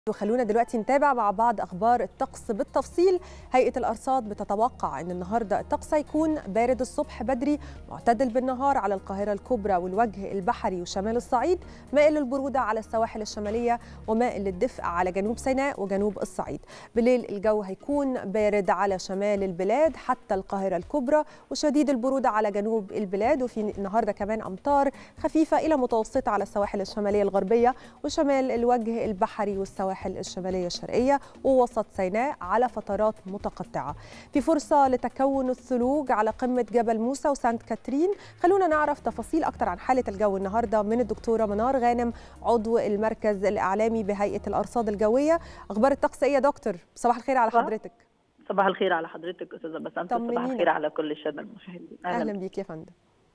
وخلونا دلوقتي نتابع مع بعض اخبار الطقس بالتفصيل هيئه الارصاد بتتوقع ان النهارده الطقس هيكون بارد الصبح بدري معتدل بالنهار على القاهره الكبرى والوجه البحري وشمال الصعيد مائل للبروده على السواحل الشماليه ومائل للدفء على جنوب سيناء وجنوب الصعيد بالليل الجو هيكون بارد على شمال البلاد حتى القاهره الكبرى وشديد البروده على جنوب البلاد وفي النهارده كمان امطار خفيفه الى متوسطه على السواحل الشماليه الغربيه وشمال الوجه البحري والسواحل السواحل الشمالية الشرقية ووسط سيناء على فترات متقطعة في فرصة لتكون الثلوج على قمة جبل موسى وسانت كاترين خلونا نعرف تفاصيل أكتر عن حالة الجو النهاردة من الدكتورة منار غانم عضو المركز الإعلامي بهيئة الأرصاد الجوية أخبار الطقس إيه يا دكتور صباح الخير على حضرتك صباح الخير على حضرتك استاذه بسنت صباح الخير على كل الساده المشاهدين اهلا بيك يا فندم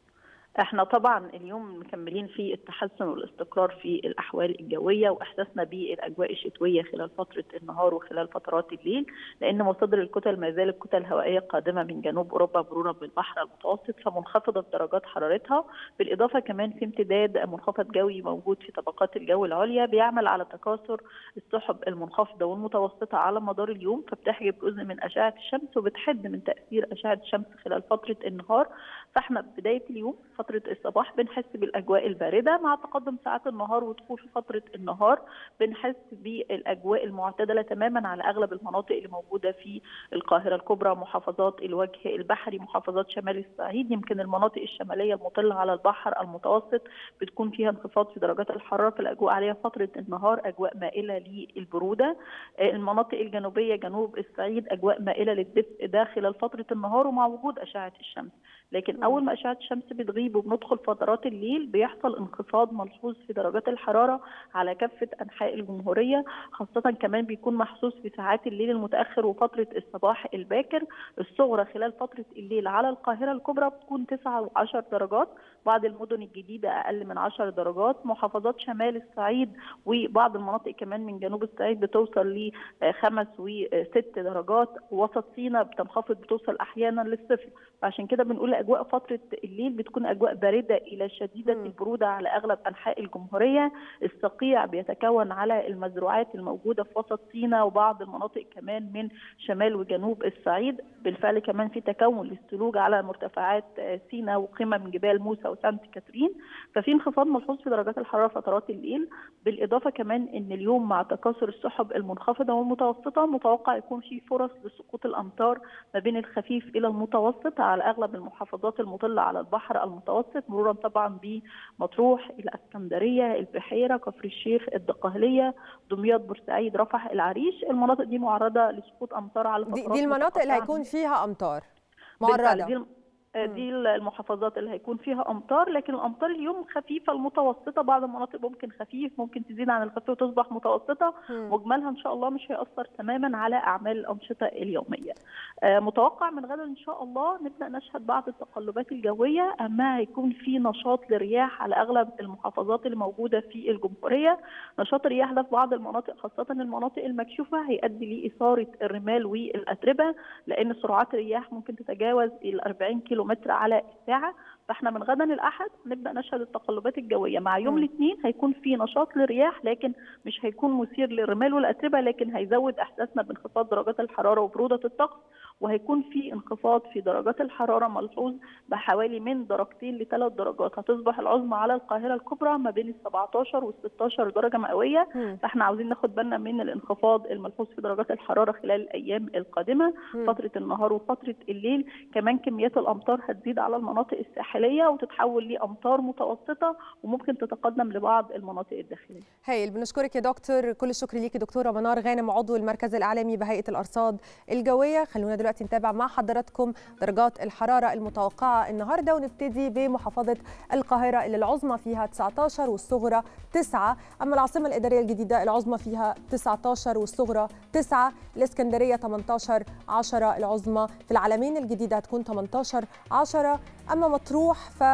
احنا طبعا اليوم مكملين في التحسن والاستقرار في الاحوال الجويه واحساسنا بالاجواء الشتويه خلال فتره النهار وخلال فترات الليل لان مصادر الكتل ما زالت كتل هوائيه قادمه من جنوب اوروبا مرورا بالبحر المتوسط فمنخفضه درجات حرارتها بالاضافه كمان في امتداد منخفض جوي موجود في طبقات الجو العليا بيعمل على تكاثر السحب المنخفضه والمتوسطه على مدار اليوم فبتحجب جزء من اشعه الشمس وبتحد من تاثير اشعه الشمس خلال فتره النهار فاحنا بدايه اليوم فتره الصباح بنحس بالاجواء البارده مع تقدم ساعات النهار ودخول في فتره النهار بنحس بالاجواء المعتدله تماما على اغلب المناطق اللي موجوده في القاهره الكبرى محافظات الوجه البحري محافظات شمال الصعيد يمكن المناطق الشماليه المطله على البحر المتوسط بتكون فيها انخفاض في درجات الحراره في الاجواء عليها فتره النهار اجواء مائله للبروده المناطق الجنوبيه جنوب الصعيد اجواء مائله للدفء ده خلال فتره النهار ومع وجود اشعه الشمس لكن اول ما اشعه الشمس بتغيب وبندخل فترات الليل بيحصل انخفاض ملحوظ في درجات الحراره على كافه انحاء الجمهوريه خاصه كمان بيكون محسوس في ساعات الليل المتاخر وفتره الصباح الباكر الصغرى خلال فتره الليل على القاهره الكبرى بتكون 9 و10 درجات بعض المدن الجديده اقل من 10 درجات محافظات شمال الصعيد وبعض المناطق كمان من جنوب الصعيد بتوصل لخمس وست درجات وسط سيناء بتنخفض بتوصل احيانا للصفر فعشان كده بنقول اجواء فتره الليل بتكون اجواء بارده الى شديده م. البروده على اغلب انحاء الجمهوريه الصقيع بيتكون على المزروعات الموجوده في وسط سيناء وبعض المناطق كمان من شمال وجنوب الصعيد بالفعل كمان في تكون للثلوج على مرتفعات سيناء وقمم جبال موسى وسانت كاترين ففي انخفاض ملحوظ في درجات الحراره فترات الليل بالاضافه كمان ان اليوم مع تكاثر السحب المنخفضه والمتوسطه متوقع يكون في فرص لسقوط الامطار ما بين الخفيف الى المتوسط على اغلب المحافظات المطله على البحر المتوسط مرورا طبعا بمطروح الاسكندريه البحيره كفر الشيخ الدقهليه دمياط بورسعيد رفح العريش المناطق دي معرضه لسقوط امطار على فترات دي, دي المناطق اللي هيكون فيها امطار معرضه دي دي المحافظات اللي هيكون فيها امطار لكن الامطار اليوم خفيفه المتوسطه بعض المناطق ممكن خفيف ممكن تزيد عن الخفيف وتصبح متوسطه مجملها ان شاء الله مش هياثر تماما على اعمال الانشطه اليوميه متوقع من غدا ان شاء الله نبدا نشهد بعض التقلبات الجويه اما هيكون في نشاط لرياح على اغلب المحافظات اللي موجوده في الجمهوريه نشاط الرياح ده في بعض المناطق خاصه المناطق المكشوفه هيؤدي لاثاره الرمال والاتربه لان سرعات الرياح ممكن تتجاوز ال 40 كيلو متر على الساعه فاحنا من غدا الاحد نبدا نشهد التقلبات الجويه مع يوم الاثنين هيكون في نشاط للرياح لكن مش هيكون مثير للرمال والاتربه لكن هيزود احساسنا بانخفاض درجات الحراره وبروده الطقس وهيكون في انخفاض في درجات الحراره ملحوظ بحوالي من درجتين لثلاث درجات هتصبح العظمى على القاهره الكبرى ما بين ال 17 وال 16 درجه مئويه فاحنا عاوزين ناخد بالنا من الانخفاض الملحوظ في درجات الحراره خلال الايام القادمه م. فتره النهار وفتره الليل كمان كميات الامطار هتزيد على المناطق الساحليه وتتحول لامطار متوسطه وممكن تتقدم لبعض المناطق الداخليه. هايل بنشكرك يا دكتور كل الشكر ليكي دكتوره منار غانم عضو المركز الاعلامي بهيئه الارصاد الجويه خلونا دلوقتي نتابع مع حضراتكم درجات الحراره المتوقعه النهارده ونبتدي بمحافظه القاهره اللي العظمى فيها 19 والصغرى 9 اما العاصمه الاداريه الجديده العظمى فيها 19 والصغرى 9 الاسكندريه 18 10 العظمى في العلمين الجديده هتكون 18 10 اما مطروح ف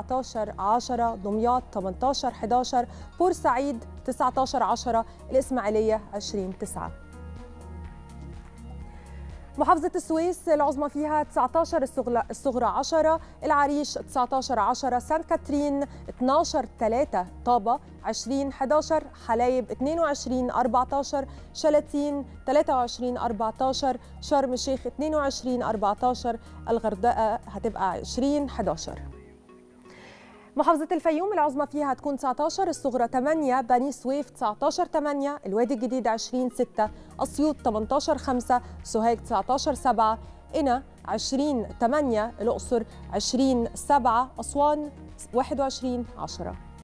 17 10 دمياط 18 11 بورسعيد 19 10 الاسماعيليه 20 9 محافظة السويس العظمى فيها 19 الصغرى 10 العريش 19 10 سانت كاترين 12 3 طابة 20 11 حلايب 22 14 شلاتين 23 14 شرم الشيخ 22 14 الغردقة هتبقى 20 11 محافظة الفيوم العظمى فيها هتكون 19 الصغرى 8 بني سويف 19 8 الوادي الجديد 20 6 أسيوط 18 5 سوهاج 19 7 قنا 20 8 الأقصر 20 7 أسوان 21 10